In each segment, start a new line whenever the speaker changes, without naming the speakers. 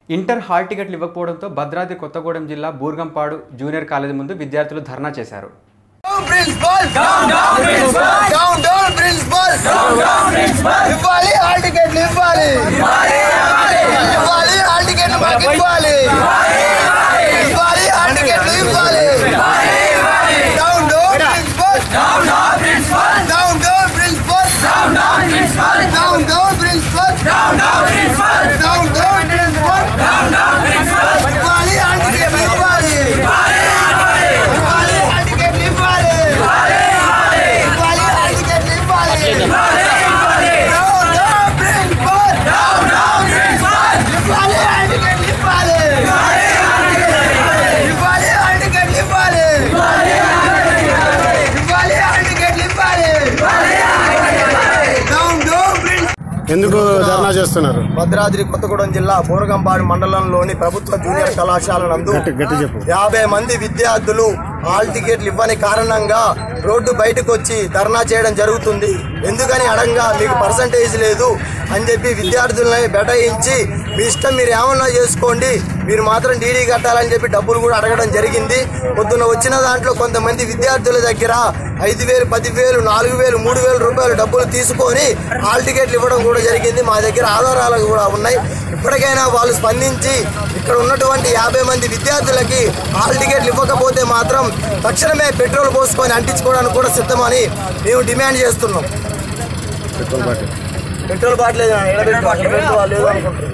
Inter hall టికెట్లు ఇవ్వకపోవడంతో భద్రాద్రి కొత్తగూడెం జిల్లా బూర్గంపాడు జూనియర్ కాలేజీ ముందు విద్యార్థులు ధర్నా చేశారు
principal down down principal down down principal down down principal ఇవ్వాలి హాల్ టికెట్లు ఇవ్వాలి ఇవ్వాలి హాల్ టికెట్లు మాకు ఇవ్వాలి ఇవ్వాలి హాల్ టికెట్లు ఇవ్వాలి down down principal down down principal down down principal down down principal down down principal down down principal down down principal down down principal ఇవ్వాలి హాల్ టికెట్లు ఇవ్వాలి ఇవ్వాలి హాల్ టికెట్లు ఇవ్వాలి ఇవ్వాలి హాల్ టికెట్లు ఇవ్వాలి down down principal down down principal ఇవ్వాలి హాల్ టికెట్లు ఇవ్వాలి ఇవ్వాలి హాల్ టికెట్లు ఇవ్వాలి ఇవ్వాలి హాల్ టికెట్లు ఇవ్వాలి డౌన్ డౌన్ ప్రిన్సిపల్
ఎందుకు ధర్నా చేస్తున్నారు
భద్రాద్రి కొత్తగూడెం జిల్లా బోరగంపాడు మండలంలోని ప్రభుత్వ జూనియర్ కళాశాల నందు
గట్టి గట్టి చెప్పు
యాభై మంది విద్యార్థులు హాల్ టికెట్లు ఇవ్వని కారణంగా రోడ్డు బయటకు వచ్చి ధర్నా చేయడం జరుగుతుంది ఎందుకని అడంగా మీకు పర్సంటేజ్ లేదు అని చెప్పి విద్యార్థులని బెటాయించి మీ ఇష్టం మీరు ఏమన్నా చేసుకోండి మీరు మాత్రం డీడీ కట్టాలని చెప్పి డబ్బులు కూడా అడగడం జరిగింది పొద్దున వచ్చిన దాంట్లో కొంతమంది విద్యార్థుల దగ్గర ఐదు వేలు పది వేలు నాలుగు వేలు మూడు వేల రూపాయలు డబ్బులు తీసుకొని హాల్ టికెట్లు ఇవ్వడం కూడా జరిగింది మా దగ్గర ఆధారాలు కూడా ఉన్నాయి ఇప్పటికైనా వాళ్ళు స్పందించి ఇక్కడ ఉన్నటువంటి యాభై మంది విద్యార్థులకి హాల్ టికెట్లు ఇవ్వకపోతే మాత్రం తక్షణమే పెట్రోల్ పోసుకొని అంటించుకోవడానికి కూడా సిద్ధమని మేము డిమాండ్ చేస్తున్నాం
పెట్రోల్ బాటిల్
పెట్రోల్ బాటిల్ లేదు నాన్న, ఎడబెట్టు, అక్కడ పెట్టు, వాళ్ళు లేదు అనుకుంటారు.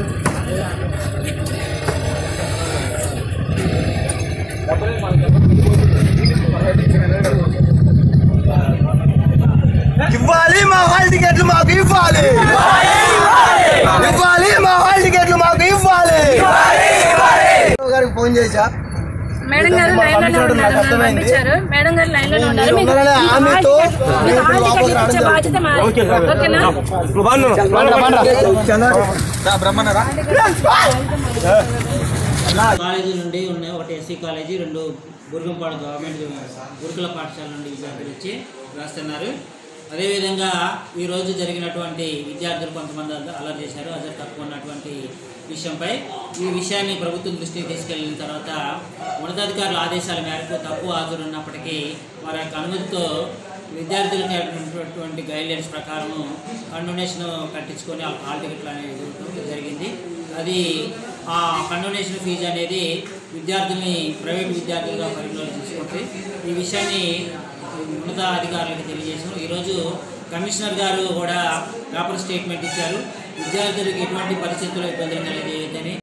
ఇవ్వాలి మా హాల్ టికెట్లు మాకు ఇవ్వాలి ఇవ్వాలి మా హాల్ టికెట్లు మాకు ఇవ్వాలి గారికి ఫోన్ చేశా
మేడం గారు లైన్ లోనే ఉన్నారు నన్ను పంపించారు మేడం గారు లైన్ లోనే ఉన్నారు మీకు
ఉండాలనే హామీతో
మీకు హాల్ టికెట్ ఇచ్చే బాధ్యత మాది ఓకేనా
కాలేజీ నుండి ఉన్నాయి ఒకటి ఎస్సీ కాలేజీ రెండు బుర్గంపాడు గవర్నమెంట్ గురుకుల పాఠశాల నుండి విద్యార్థులు వచ్చి రాస్తున్నారు అదేవిధంగా ఈరోజు జరిగినటువంటి విద్యార్థులు కొంతమంది అల్ల- అల్లరి చేశారు అదే తక్కువ ఉన్నటువంటి విషయంపై ఈ విషయాన్ని ప్రభుత్వం దృష్టికి తీసుకెళ్లిన తర్వాత ఉన్నతాధికారుల ఆదేశాల మేరకు తక్కువ హాజరు ఉన్నప్పటికీ వారి యొక్క అనుమతితో విద్యార్థులకు ఉన్నటువంటి గైడ్లైన్స్ ప్రకారం కండోనేషన్ కట్టించుకొని ఆ హాల్ టికెట్లు అనేవి ఇవ్వడం జరిగింది అది ఆ కండోనేషన్ ఫీజు అనేది విద్యార్థుల్ని ప్రైవేట్ విద్యార్థులుగా పరిగణలోకి తీసుకుంటే ఈ విషయాన్ని ఉన్నత అధికారులకు తెలియజేసాం ఈరోజు కమిషనర్ గారు కూడా పేపర్ స్టేట్మెంట్ ఇచ్చారు విద్యార్థులకు ఎటువంటి పరిస్థితుల్లో ఇబ్బందులు కలిగేయద్దని